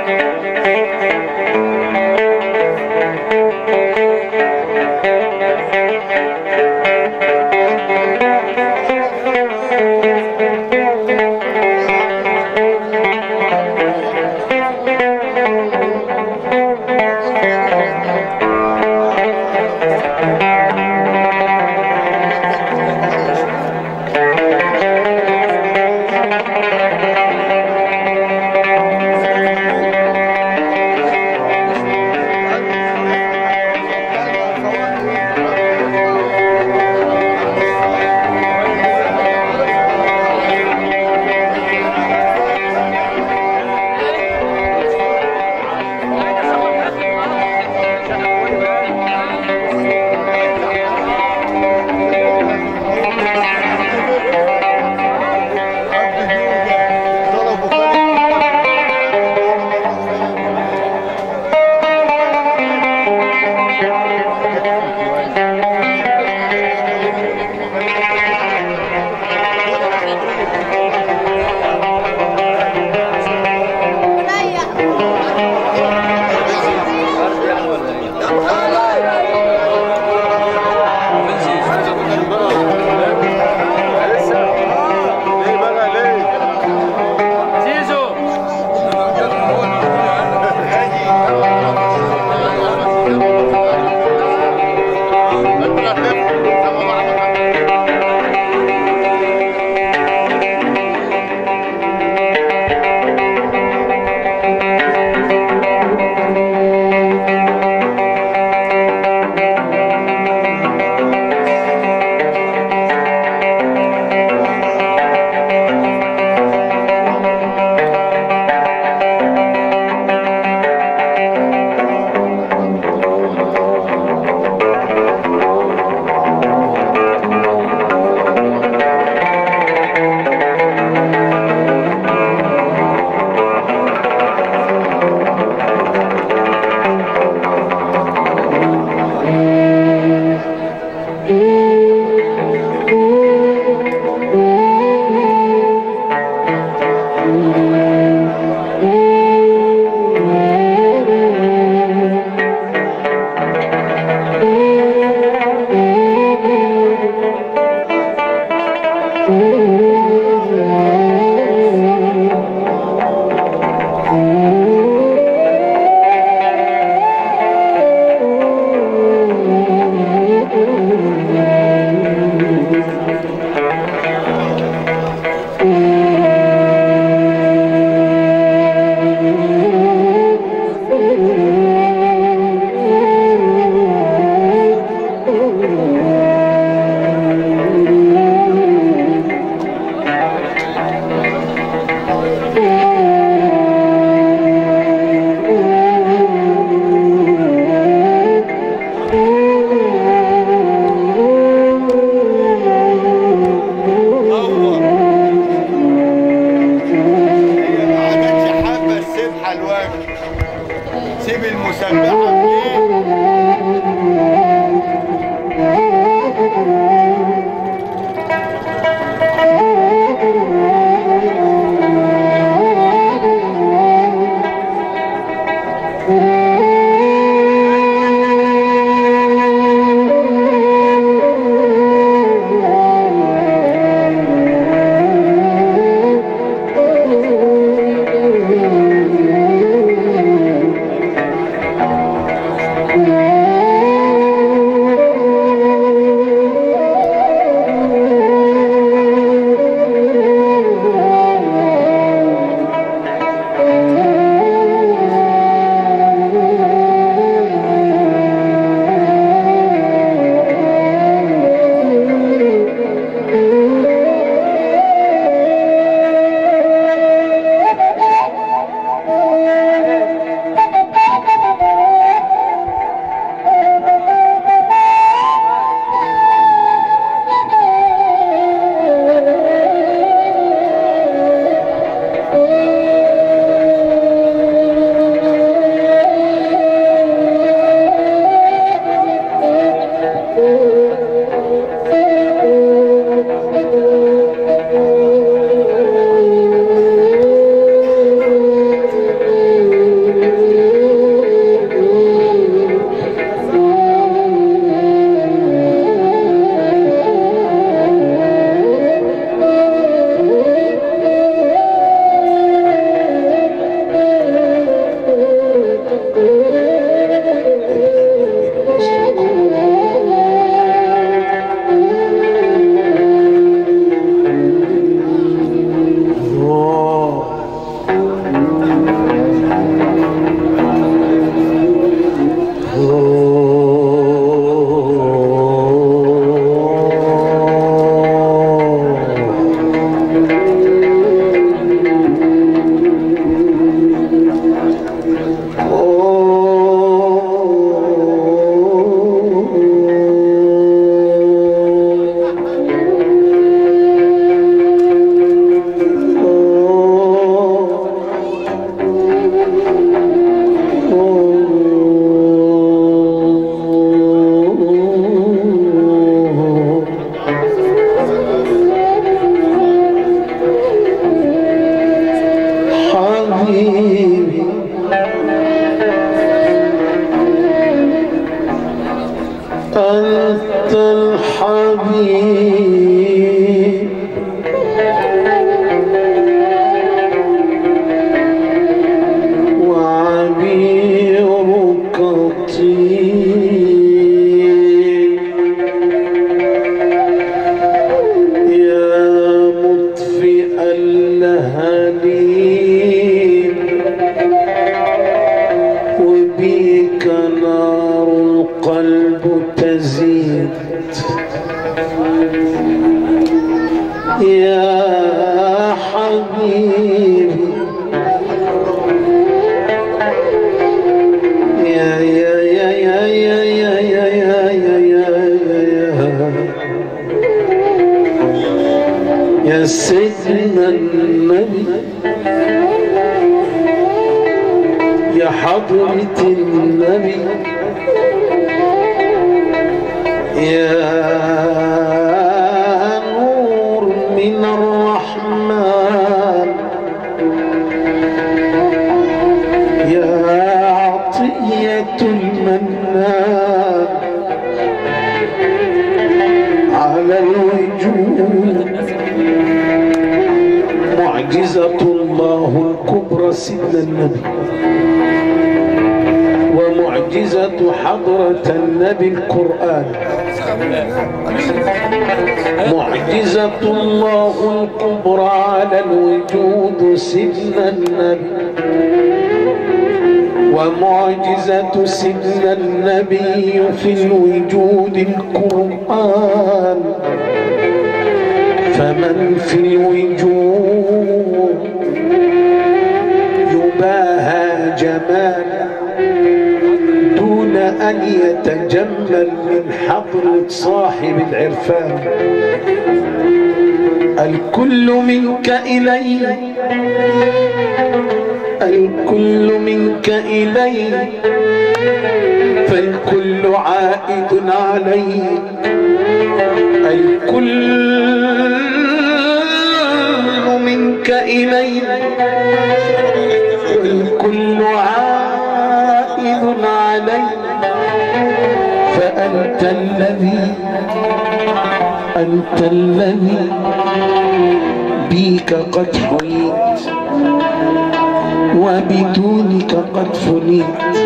Thank بك نار القلب تزيد يا حبيبي يا يا يا يا يا يا يا يا يا يا يا يا سيدنا النبي يا حضرة النبي يا نور من الرحمن يا عطية المنان على الوجود معجزة الله الكبرى سيدنا النبي ومعجزة حضرة النبي القرآن معجزة الله الكبرى على الوجود سيدنا النبي ومعجزة سيدنا النبي في الوجود القرآن فمن في الوجود يباهى جمالا دون أن يتجمل من حضرة صاحب العرفان الكل منك إلي الكل منك إلي فالكل عائد علي الكل منك إلي والكل عائد علي فأنت الذي أنت الذي بيك قد حييت وبدونك قد فنيت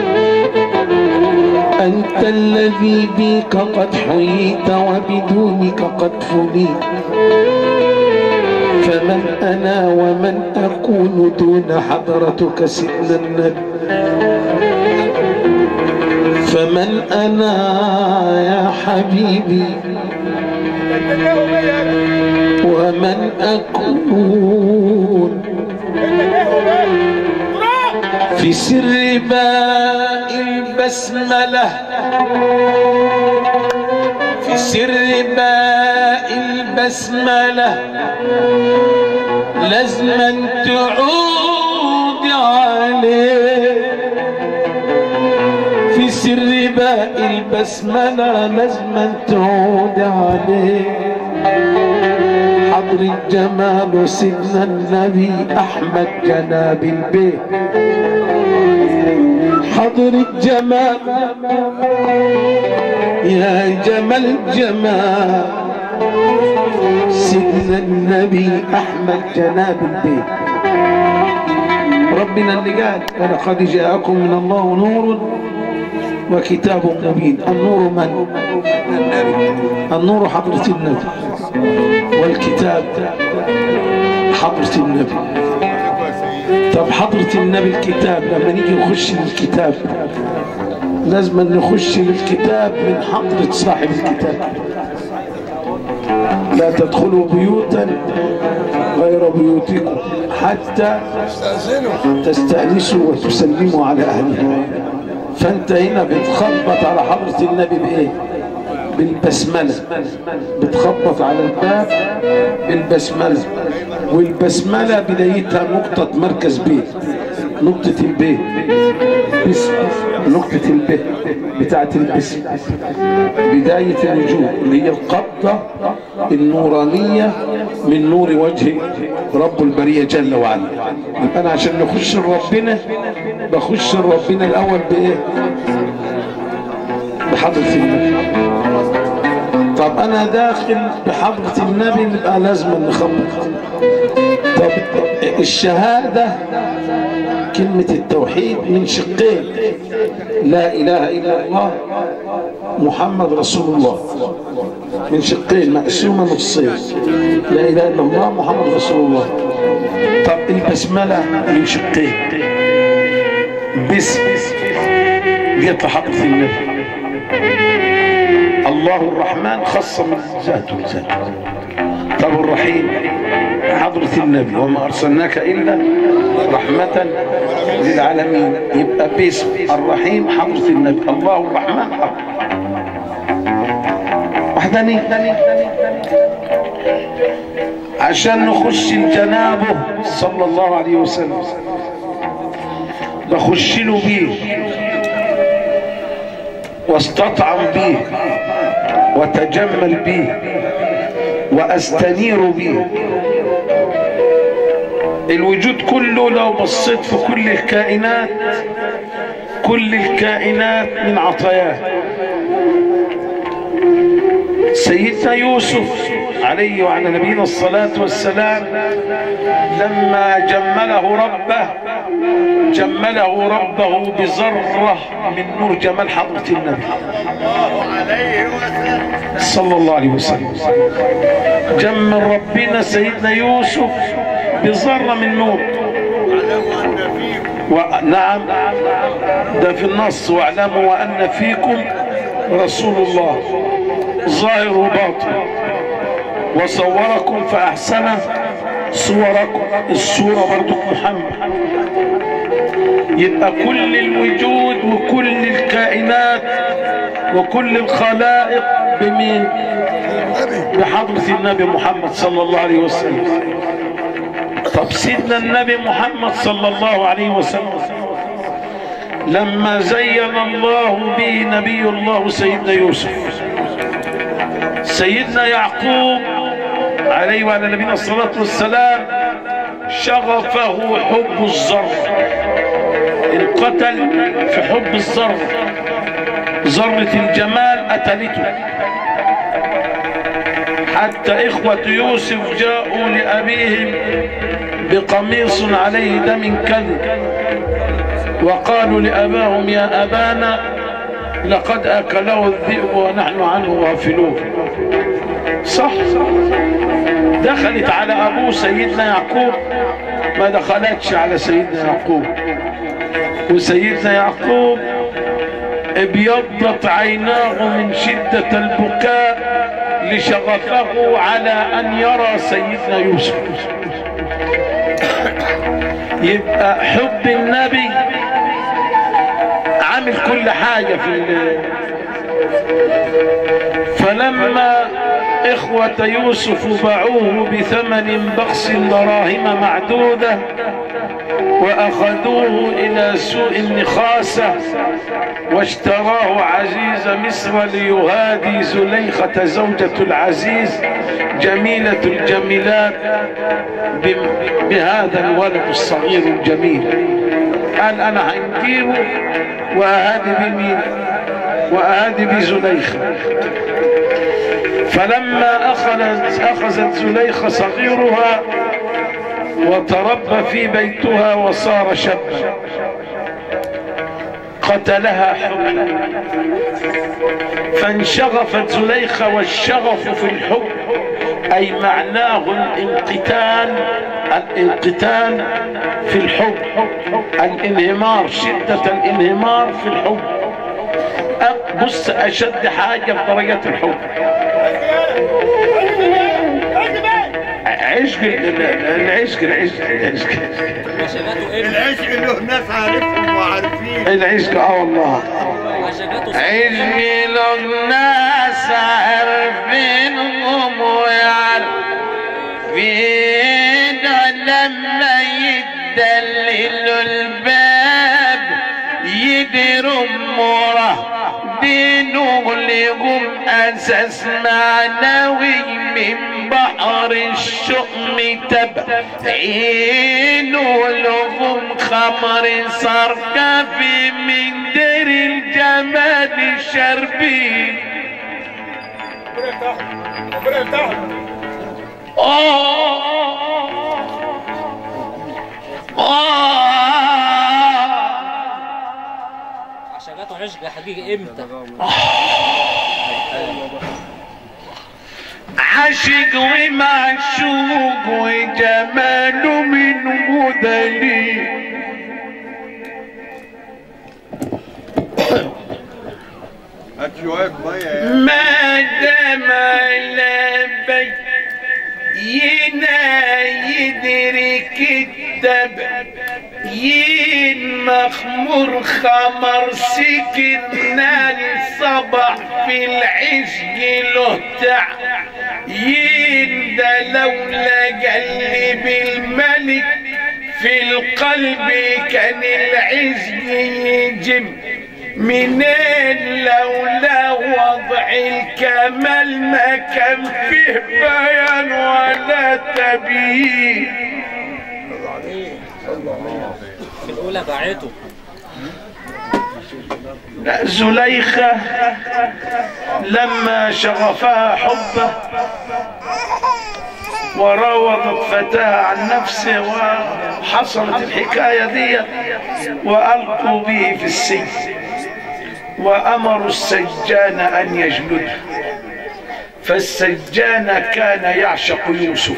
أنت الذي بيك قد حييت وبدونك قد فنيت فمن أنا ومن أكون دون حضرتك سيدنا النبي فمن أنا يا حبيبي ومن أكون في سر باء البسملة في سر باء البسملة لازما تعود عليه في سر باء البسملة لازما تعود عليه حضر الجمال سيدنا النبي أحمد جناب البيت حضر الجمال يا جمال جمال سيدنا النبي أحمد جناب البيت ربنا اللي قال ولقد جاءكم من الله نور وكتاب مبين النور من النور حضرة النبي والكتاب حضرة النبي طب حضرة النبي الكتاب لما نيجي نخش للكتاب لازم نخش للكتاب من حضرة صاحب الكتاب لا تدخلوا بيوتا غير بيوتكم حتى تستأنسوا وتسلموا على أهلها فأنت هنا بتخبط على حضرة النبي بإيه؟ بالبسملة بتخبط على الباب بالبسملة والبسملة بدايتها نقطة مركز بيت نقطة البيت بس نقطة البيت بتاعت البسم بداية الوجود اللي هي القبضة النورانية من نور وجه رب البرية جل وعلا يبقى أنا عشان نخش لربنا بخش لربنا الأول بإيه؟ بحضرة النبي طب انا داخل بحضرة النبي يبقى لازم نخبط طب الشهادة كلمة التوحيد من شقين لا اله الا الله محمد رسول الله من شقين مقسومة نصين لا اله الا الله محمد رسول الله طب البسملة من شقين بسم جت لحضرة النبي الله الرحمن خص من ذاته ذاته طب الرحيم حضرة النبي وما أرسلناك إلا رحمة للعالمين يبقى باسم الرحيم حضرة النبي الله الرحمن حضرة وحداني عشان نخش جنابه صلى الله عليه وسلم بخش له بيه واستطعم بيه وتجمل بيه واستنير بيه الوجود كله لو بصيت في كل الكائنات كل الكائنات من عطاياه سيدنا يوسف عليه وعلى نبينا الصلاة والسلام لما جمله ربه جمله ربه بذرة من نور جمال حضرة النبي صلى الله عليه وسلم جمل ربنا سيدنا يوسف بذرة من نور ونعم ده في النص واعلموا وأن فيكم رسول الله ظاهر وباطن وصوركم فأحسن صوركم الصورة برضو محمد يبقى كل الوجود وكل الكائنات وكل الخلائق بمين بحضرة النبي محمد صلى الله عليه وسلم طب سيدنا النبي محمد صلى الله عليه وسلم لما زين الله به نبي الله سيدنا يوسف سيدنا يعقوب عليه وعلى نبينا الصلاة والسلام شغفه حب الزر انقتل في حب الزر ذرة الجمال قتلته حتى إخوة يوسف جاءوا لأبيهم بقميص عليه دم كذب وقالوا لأباهم يا أبانا لقد أكله الذئب ونحن عنه غافلون صح دخلت على أبوه سيدنا يعقوب ما دخلتش على سيدنا يعقوب وسيدنا يعقوب ابيضت عيناه من شدة البكاء لشغفه على أن يرى سيدنا يوسف يبقى حب النبي عامل كل حاجة في فلما إخوة يوسف باعوه بثمن بخس دراهم معدودة وأخذوه إلى سوق النخاسة واشتراه عزيز مصر ليهادي زليخة زوجة العزيز جميلة الجميلات بهذا الولد الصغير الجميل قال أنا هنجيبه وأهادي بمين وأهادي بزليخة فلما أخذت, أخذت زليخة صغيرها وتربى في بيتها وصار شابا قتلها حب فانشغفت زليخة والشغف في الحب أي معناه الانقتال الانقتال في الحب الانهمار شدة الانهمار في الحب بص أشد حاجة في درجة الحب عشق العشق العشق العشق العشق له ناس عارفهم وعارفين العشق اه والله عشق له ناس عارفينهم ويعرفين لما يدللوا الباب يدروا مرة دينه لهم أساس معنوي من بحر الشؤم تبعين ولهم خمر صار كافي من دير الجمال الشربين عشقاته عشق حقيقي امتى عاشق ومعشوق وجماله من مدلي شوية مية ما دام لبي ينا يدرك التبع ين مخمور خمر سكننا الصبح في العشق له تع ين ده لولا قلب الملك في القلب كان العشق يجم منين لولا وضع الكمال ما كان فيه بيان ولا تبيين في الأولى باعته زليخة لما شغفها حبه وراودت فتاة عن نفسه وحصلت الحكاية دي وألقوا به في السجن وأمروا السجان أن يجلده فالسجان كان يعشق يوسف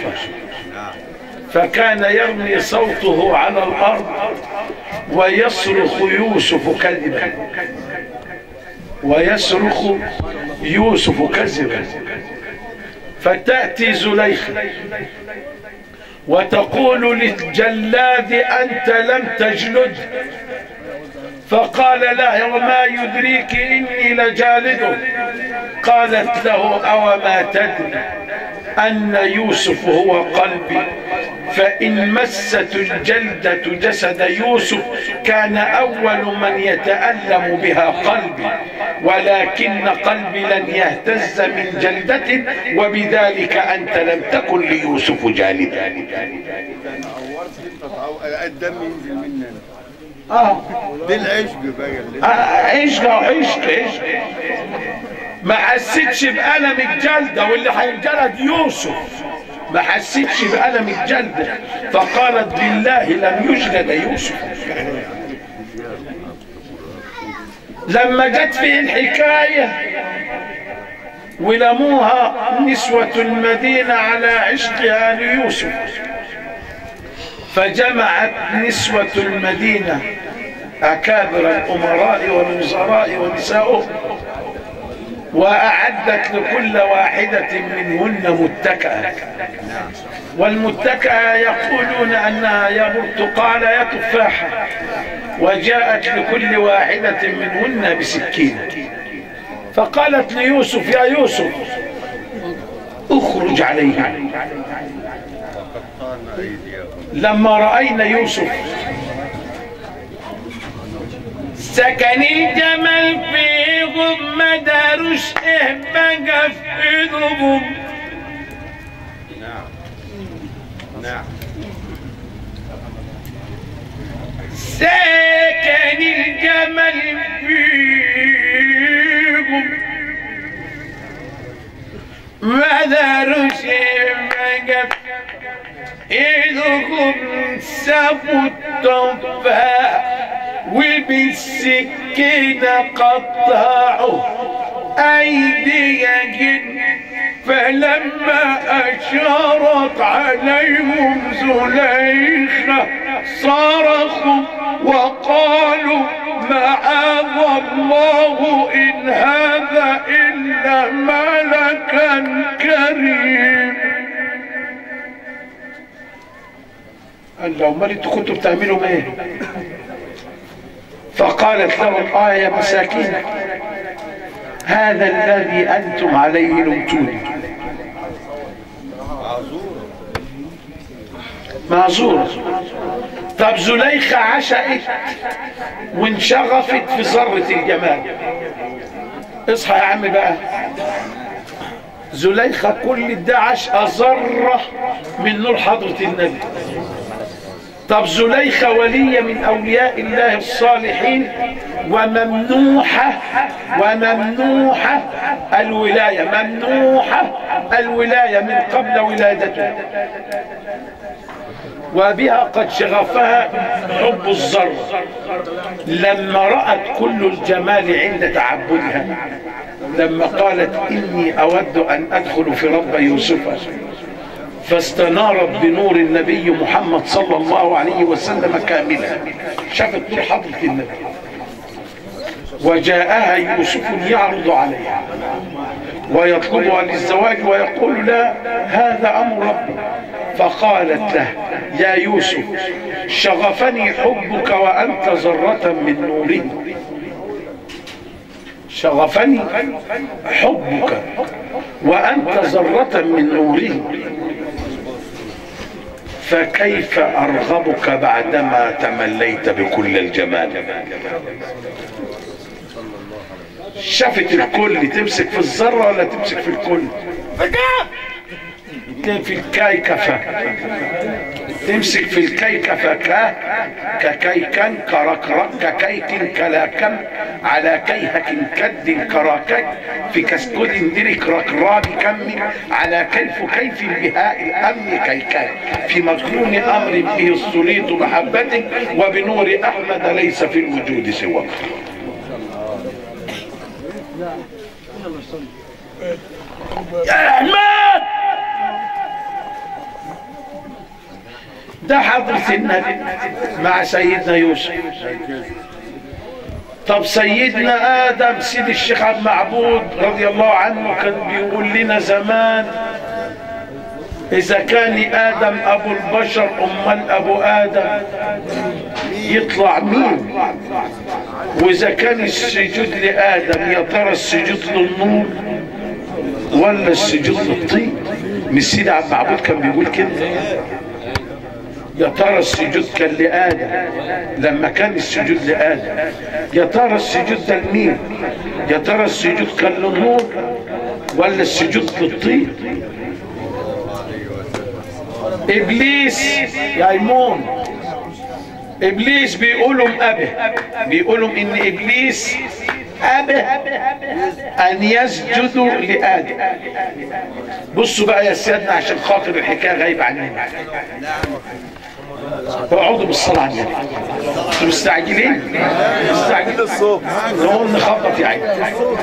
فكان يرمي صوته على الأرض ويصرخ يوسف كذبا ويصرخ يوسف كذبا فتأتي زليخة وتقول للجلاد أنت لم تجلد فقال لا وما يدريك إني لجالده قالت له أوما تدري أن يوسف هو قلبي فإن مست الجلدة جسد يوسف كان أول من يتألم بها قلبي ولكن قلبي لن يهتز من جلدة وبذلك أنت لم تكن ليوسف جالدا الدم ينزل مننا آه دي العشق بقى اللي عشق عشق عشق ما حسيتش بألم الجلدة واللي هينجلد يوسف ما حسيتش بألم الجلدة فقالت بالله لم يجلد يوسف لما جت فيه الحكاية ولموها نسوة المدينة على عشقها ليوسف فجمعت نسوة المدينة أكابر الأمراء والوزراء ونساؤهم وأعدت لكل واحدة منهن متكأة والمتكأة يقولون أنها يا برتقال يا تفاحة وجاءت لكل واحدة منهن بسكينة فقالت ليوسف يا يوسف اخرج عليها قطعنا ايديهم لما رأينا يوسف سكن الجمل فيهم ما داروش ايه بقى في ايدهم نعم نعم سكن الجمل فيهم ما داروش ايه بقى في ايدهم سابوا التفاح وبالسكينة قطعوا أيدي جن فلما أشارت عليهم زليخة صرخوا وقالوا معاذ الله إن هذا إلا ملكا كريم قال لو ما انتوا كنتوا بتعملوا ايه فقالت لهم آه يا مساكين هذا الذي أنتم عليه لمتوني معذورة معذورة طب زليخة عشقت وانشغفت في ذرة الجمال اصحى يا عم بقى زليخة كل ده عشقة ذرة من نور حضرة النبي طب زليخة ولية من أولياء الله الصالحين وممنوحة وممنوحة الولاية ممنوحة الولاية من قبل ولادته وبها قد شغفها حب الذر لما رأت كل الجمال عند تعبدها لما قالت إني أود أن أدخل في رب يوسف فاستنارت بنور النبي محمد صلى الله عليه وسلم كاملا شافت نور حضرة النبي وجاءها يوسف يعرض عليها ويطلبها للزواج ويقول لا هذا أمر ربي فقالت له يا يوسف شغفني حبك وأنت ذرة من نوره شغفني حبك وأنت ذرة من نوره فكيف أرغبك بعدما تمليت بكل الجمال شافت الكل تمسك في الذرة ولا تمسك في الكل في الكيكفة تمسك في الكيكفة ك ككيكا كركرك ككيك كلاكم على كيهك كد كراكك في كسكد درك ركراب كم على كيف كيف بهاء الأمن كيكا في مكنون أمر به السليط محبتك وبنور أحمد ليس في الوجود سوى يا أحمد ده حضرة النبي مع سيدنا يوسف طب سيدنا آدم سيد الشيخ عبد معبود رضي الله عنه كان بيقول لنا زمان إذا كان آدم أبو البشر أمال أبو آدم يطلع مين وإذا كان السجود لآدم يا ترى السجود للنور ولا السجود للطين مش سيد عبد معبود كان بيقول كده يا ترى السجود كان لآدم لما كان السجود لآدم يا ترى السجود ده لمين يا ترى السجود كان للنور ولا السجود للطين ابليس يا ايمون ابليس بيقولوا ابه بيقولوا ان ابليس ابه ان يسجدوا لادم بصوا بقى يا سيادنا عشان خاطر الحكايه غايبه عننا اقعدوا بالصلاه على النبي انتوا مستعجلين مستعجلين الصوت نقوم نخبط يا عيني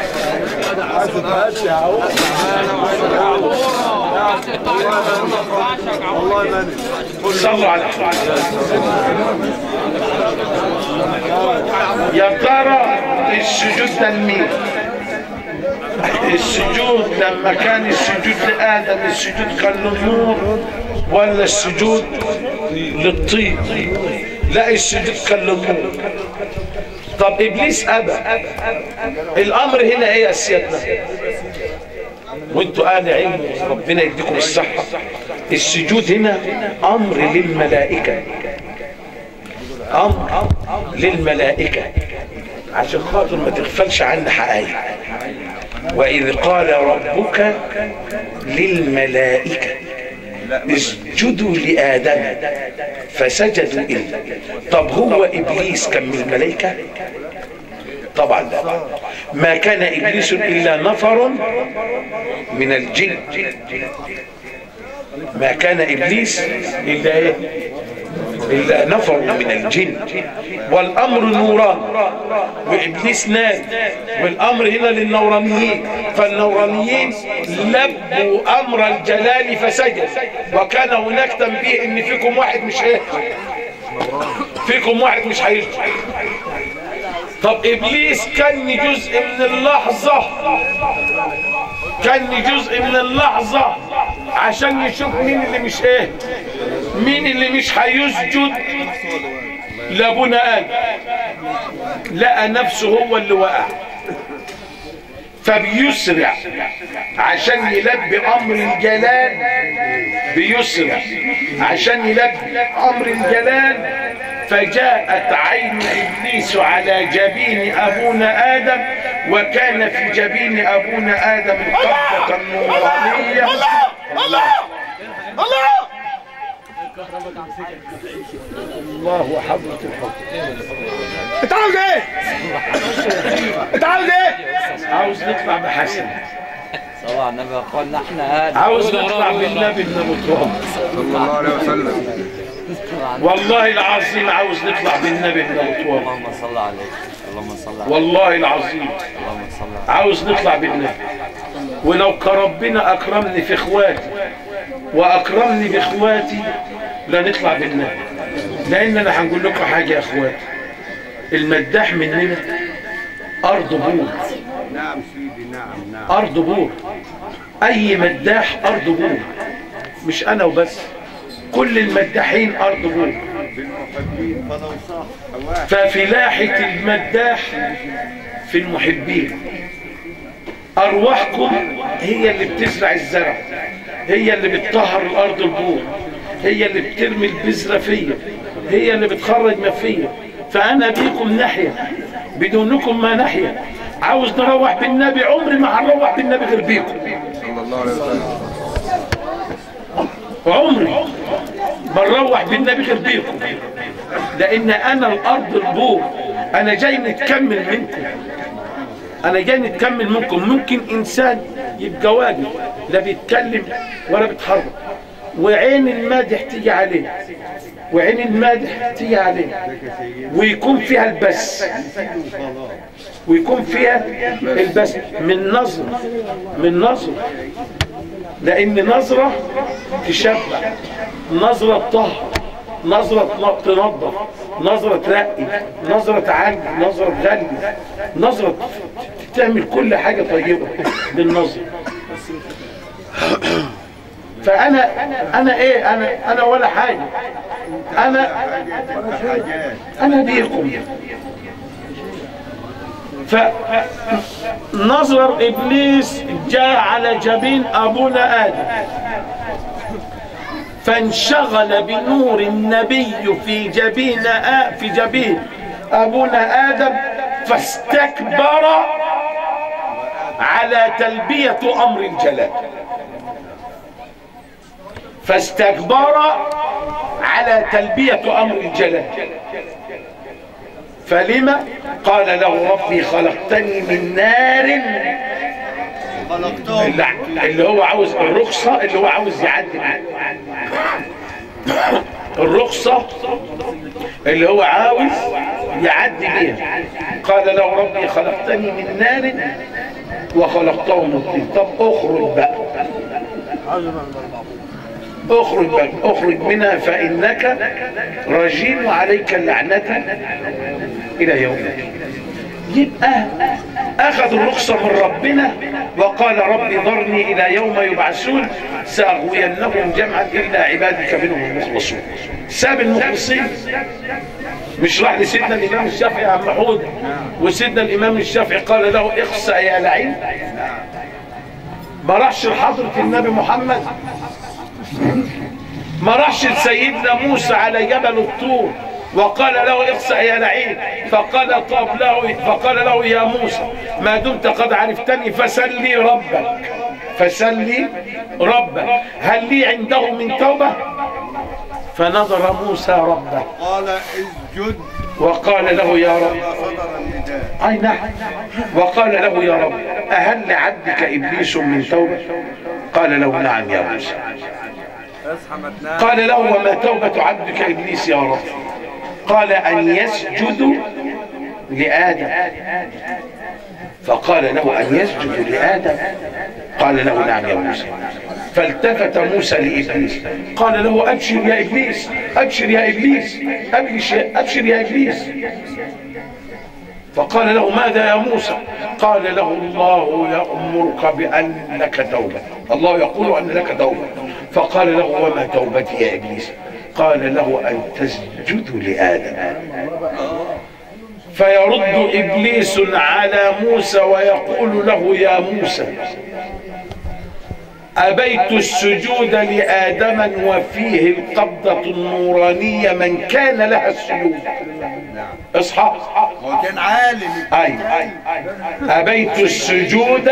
صلوا على يا ترى السجود ده لمين السجود لما كان السجود لآدم السجود كان للنور ولا السجود للطين لا السجود كان للنور طب ابليس ابى الامر هنا ايه يا سيادنا وانتوا اهل علم ربنا يديكم الصحه السجود هنا امر للملائكه امر للملائكه عشان خاطر ما تغفلش عن حقائق واذ قال ربك للملائكه اسجدوا لآدم فسجدوا إلا طب هو إبليس كان من الملائكة طبعا لا ما كان إبليس إلا نفر من الجن ما كان إبليس إلا إيه إلا نفر من الجن والأمر نوران وإبليس نار والأمر هنا للنورانيين فالنورانيين لبوا أمر الجلال فسجد وكان هناك تنبيه إن فيكم واحد مش إيه فيكم واحد مش هيسجد طب إبليس كان جزء من اللحظة كان جزء من اللحظة عشان يشوف مين اللي مش ايه مين اللي مش هيسجد لابونا آدم لقى نفسه هو اللي وقع فبيسرع عشان يلبي امر الجلال بيسرع عشان يلبي امر الجلال فجاءت عين ابليس على جبين ابونا ادم وكان في جبين ابونا ادم القبضه النورانيه الله الله الله الله حضره الحب انت عاوز ايه؟ انت عاوز ايه؟ عاوز نطلع بحسن صلى على النبي قلنا احنا آدم عاوز نطلع بالنبي بن ابو تراب صلى الله عليه وسلم والله العظيم عاوز نطلع بالنبي بن ابو تراب اللهم صل عليك اللهم صل عليك والله العظيم اللهم صل عليك عاوز نطلع بالنبي ولو كربنا اكرمني في اخواتي واكرمني باخواتي لنطلع بالنبي لان انا هنقول لكم حاجه يا اخواتي المداح مننا ارض بور نعم سيدي نعم نعم ارض بور اي مداح ارض بور مش انا وبس كل المداحين ارض بور بالمحبين فلو صح واحد ففلاحة المداح في المحبين أرواحكم هي اللي بتزرع الزرع هي اللي بتطهر الأرض البور هي اللي بترمي البذرة فيا هي اللي بتخرج ما فيا فأنا بيكم ناحية بدونكم ما ناحية عاوز نروح بالنبي عمري ما هنروح بالنبي غير بيكم صلى الله عليه وسلم عمري بنروح بالنبي غير بيكم لان انا الارض البور انا جاي نتكمل منكم انا جاي نتكمل منكم ممكن انسان يبقى واجد لا بيتكلم ولا بيتحرك وعين المادح تيجي عليه وعين المادح تيجي عليه ويكون فيها البس ويكون فيها البس من نظرة من نظرة لان نظرة تشبع نظرة طهر نظرة تنظف نظرة ترقي نظرة تعلي نظرة تغلي نظرة تعمل كل حاجة طيبة بالنظر فانا انا ايه انا انا ولا حاجة انا حاجات انا بيكم فنظر ابليس جاء على جبين ابونا ادم فانشغل بنور النبي في جبين آ... في جبين ابونا ادم فاستكبر على تلبية امر الجلال فاستكبر على تلبية امر الجلال فلما قال له ربي خلقتني من نار خلقتهم اللي, اللي هو عاوز الرخصة اللي هو عاوز يعدي بيها. الرخصة اللي هو عاوز يعدي بيها قال له ربي خلقتني من نار وخلقته من طين طب اخرج بقى اخرج بقى اخرج منها فانك رجيم وعليك اللعنة الى يوم الدين يبقى اخذ الرخصة من ربنا وقال ربي ذرني الى يوم يبعثون ساغوينهم جمعا الا عبادك منهم المخلصون ساب المخلصين مش راح لسيدنا الامام الشافعي يا عم محمود وسيدنا الامام الشافعي قال له اخسأ يا لعين ما راحش لحضرة النبي محمد ما راحش لسيدنا موسى على جبل الطور وقال له اخسأ يا لعين فقال طاب له فقال له يا موسى ما دمت قد عرفتني فسلي ربك فسلي ربك هل لي عنده من توبة فنظر موسى ربه قال اسجد وقال له يا رب صدر النداء أي نعم وقال له يا رب أهل لعبدك إبليس من توبة قال له نعم يا موسى اصحى ما تنام قال له وما توبة عبدك إبليس يا رب قال أن يسجد لآدم فقال له أن يسجد لآدم قال له نعم يا موسى فالتفت موسى لإبليس قال له أبشر يا إبليس أبشر يا إبليس أبشر يا, أبشر يا إبليس فقال له ماذا يا موسى قال له الله يأمرك بأن لك توبة الله يقول أن لك توبة فقال له وما توبتي يا إبليس قال له أن تسجد لآدم فيرد إبليس على موسى ويقول له يا موسى أبيت السجود لآدم وفيه القبضة النورانية من كان لها السجود اصحى هو كان عالم أي أبيت السجود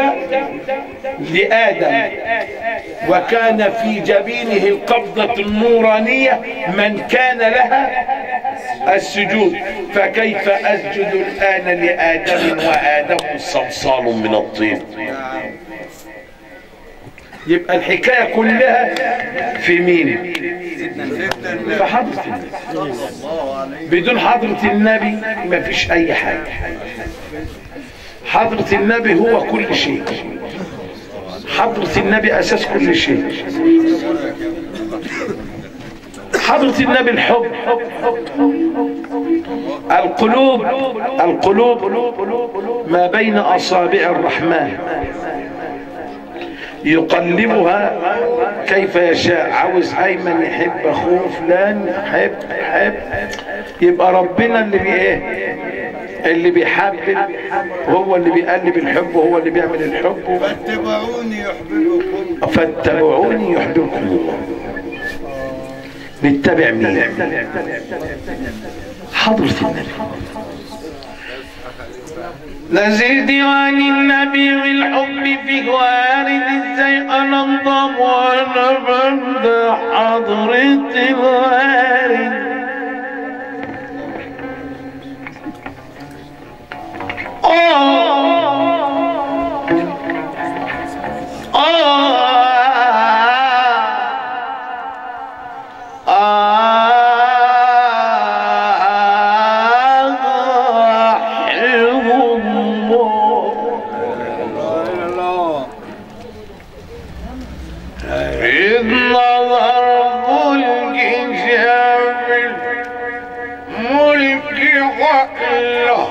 لآدم وكان في جبينه القبضة النورانية من كان لها السجود فكيف أسجد الآن لآدم وآدم صلصال من الطين يبقى الحكاية كلها في مين في حضرة النبي بدون حضرة النبي مفيش أي حاجة حضرة النبي هو كل شيء حضرة النبي أساس كل شيء حضرة النبي الحب القلوب القلوب ما بين أصابع الرحمن يقلبها كيف يشاء عاوز ايمن يحب اخوه فلان حب حب يبقى ربنا اللي بي ايه اللي بيحبب هو اللي بيقلب الحب وهو اللي بيعمل الحب فاتبعوني يحببكم فاتبعوني يحببكم الله نتبع مين حضرة النبي نزل ديوان النبي والحب في وارد ازاي انا انضم وانا بمدح حضرة الوارد آه آه أحب الله إذ نظرت الكتاب الملك وحله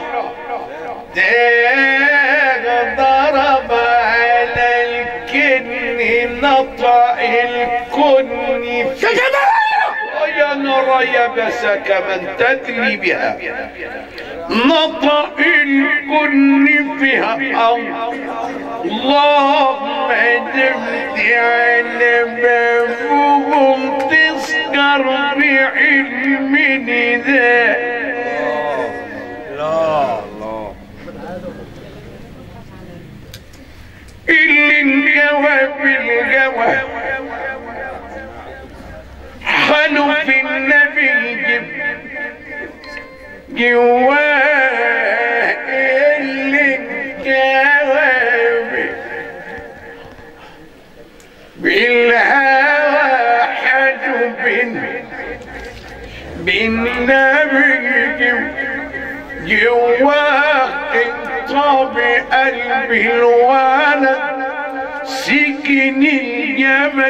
ضرب على الكن نطع الكن في يا نرى يا بسك من تدري بها نطع الكن فيها اللهم دمت على بابهم تسكر بعلم ذا اللي انجوى بالجوى خلوا في النبي جب جواه اللي انجوى بالهوى حجب بالنبي جب جواه انطب قلبي الولد سكن الجمل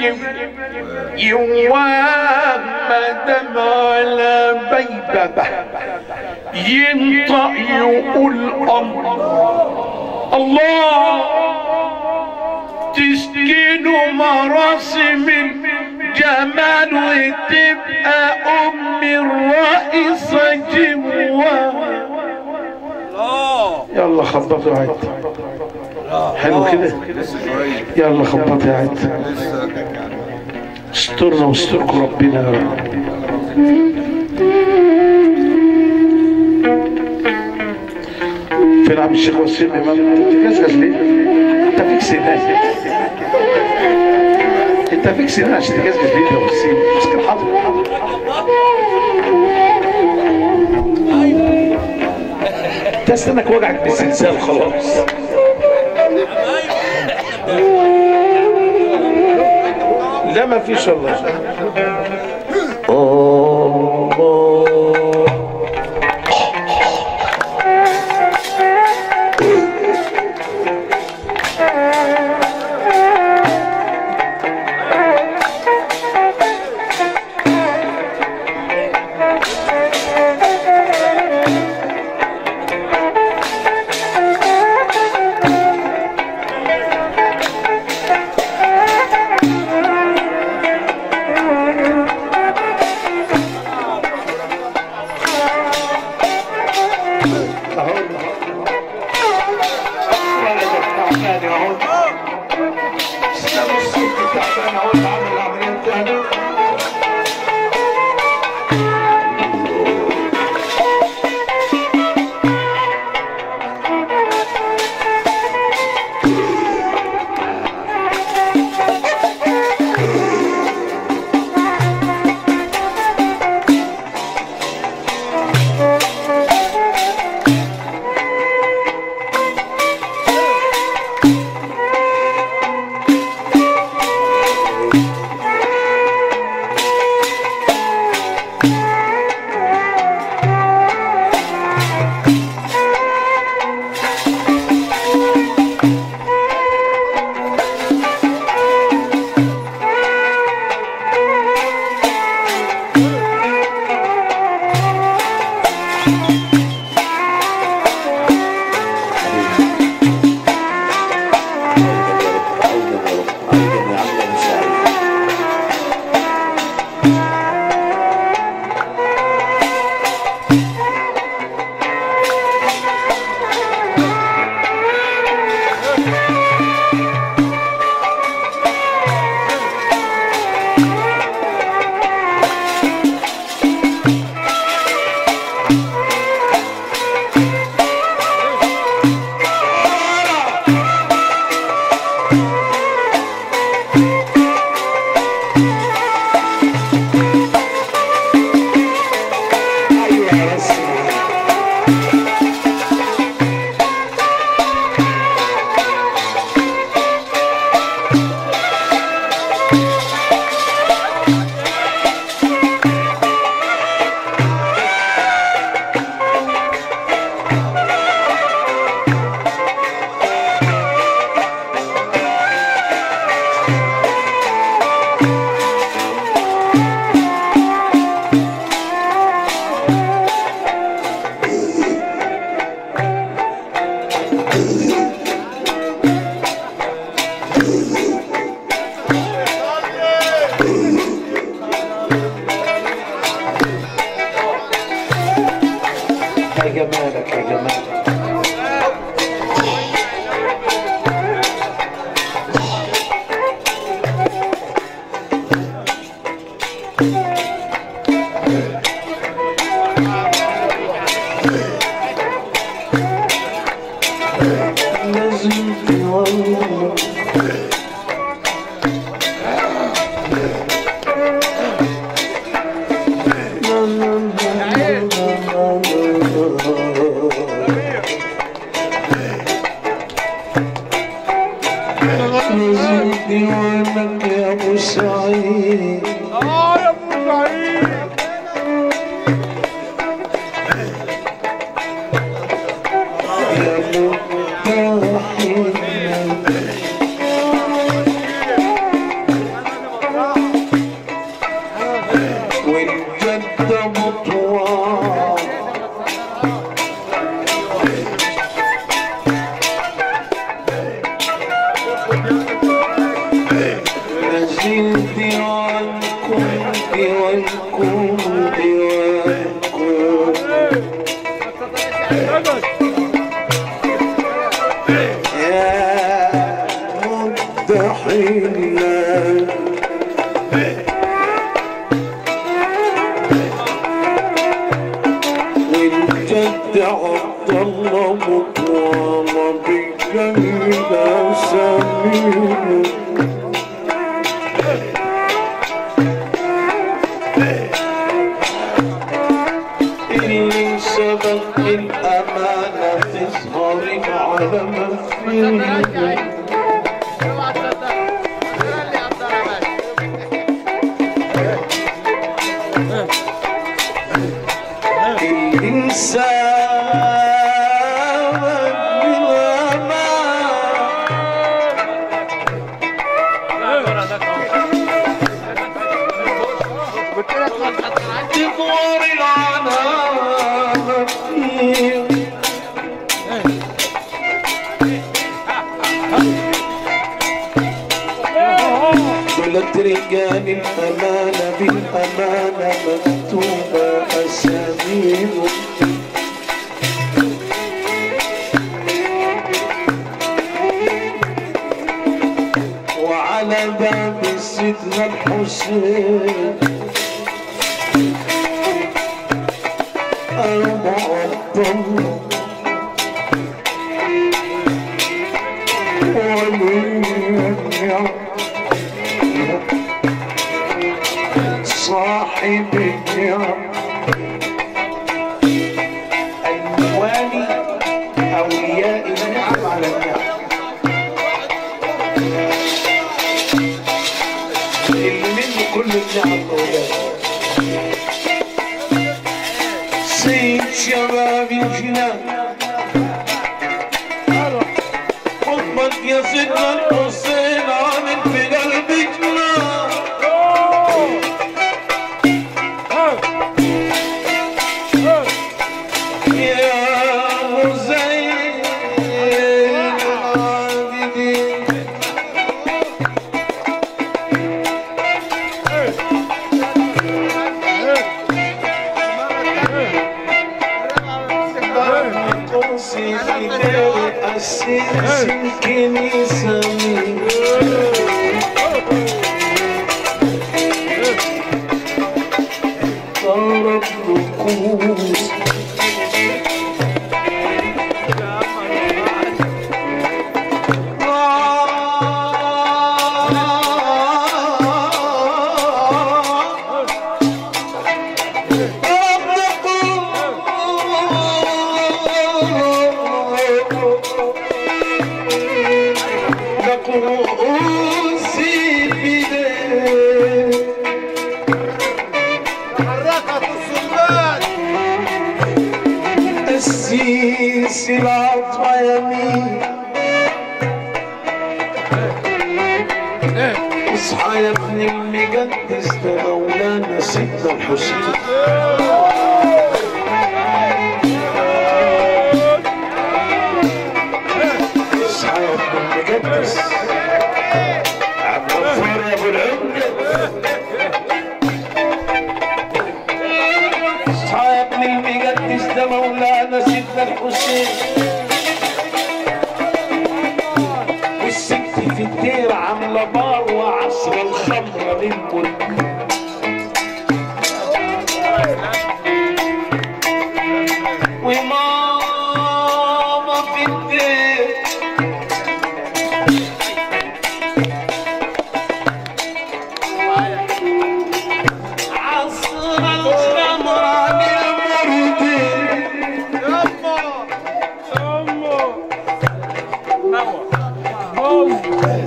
جواه مدام على بيببه ينطق يقول الله الله تسكنوا مراسم الجمال وتبقى ام الرئيسة جواه يلا خبطوا عد حلو كده يلا خبطوا عد استرنا واستركم ربنا يا رب فين عم الشيخ وسيم امام انت بتتجزجز ليه؟ انت فيك سنان انت فيك سنان عشان تتجزجز ليه يا وسيم مسك الحظ انت استنك وجعك بالزلزال خلاص لا ما فيش والله الله زلت والله نزلت ديوانك يا ابو سعيد اه يا ابو سعيد يا مداحين والجد مطوع نزلت عنكم عنكم عنكم يا مدحنا والجد عبد الله مطوال بجنة سمين اللي سبق الأمانة تظهر على ما فيه الإنسان بالأمان تطور العنان فيه ولد رجال الأمانة بالأمانة مكتوبة أساميهم وعلى باب سيدنا الحسين المعظم ولي صاحب النعم الموالي أولياء النعم على النعم اللي منه كل النعم أولاد سيد شباب الجنان حبك يا سيدنا الحسين عامل في قلبي جنان يا حسين العابدين قوسي في دير أسيس الكنيسة من طرب ركوز رؤوسي بيديك حركت الصلبان السيس العطا يمين اصحى يا ابن المقدس ده مولانا سيدنا الحسين اصحى يا ابن المقدس عبد الغفار يا ابو العمده اصحى يا ابن المقدس ده مولانا سيدنا الحسين والست في الدير عامله بار وعصر الخمر للملك وماما في الدير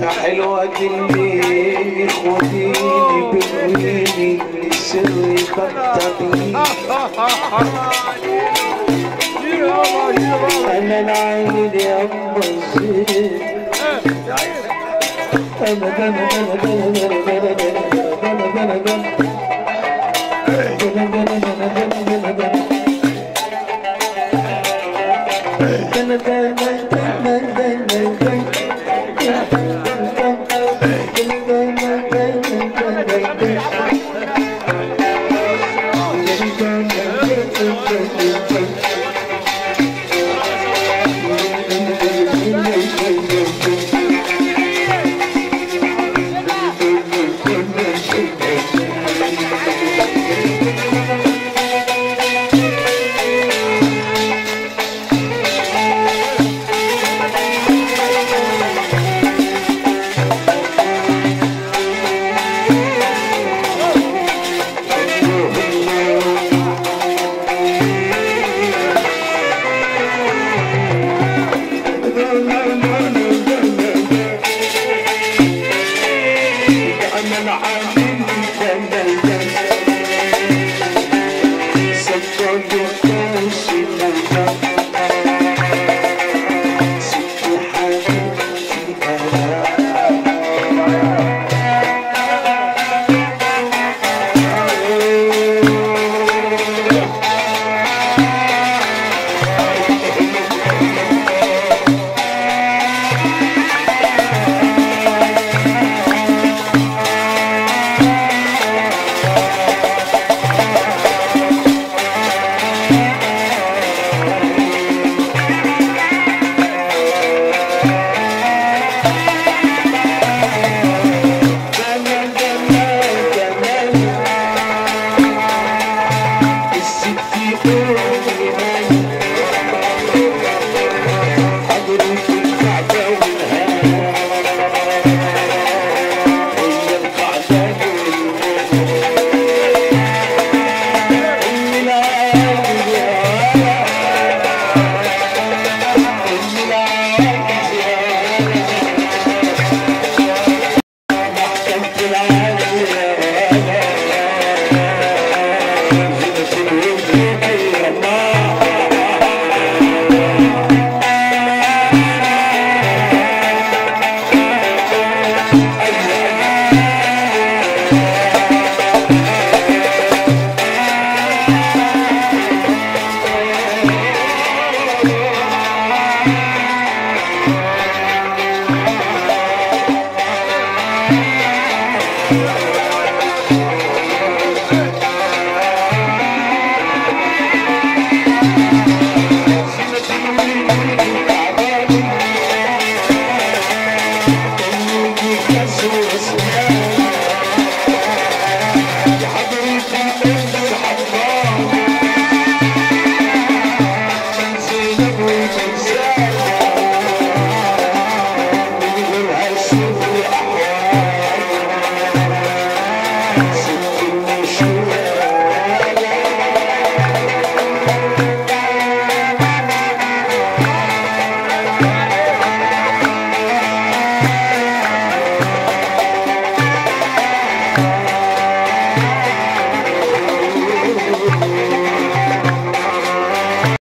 حلوة الليل خديني برويني للسر بكتبيني انا العين يا ام الزين انا انا انا انا انا انا انا انا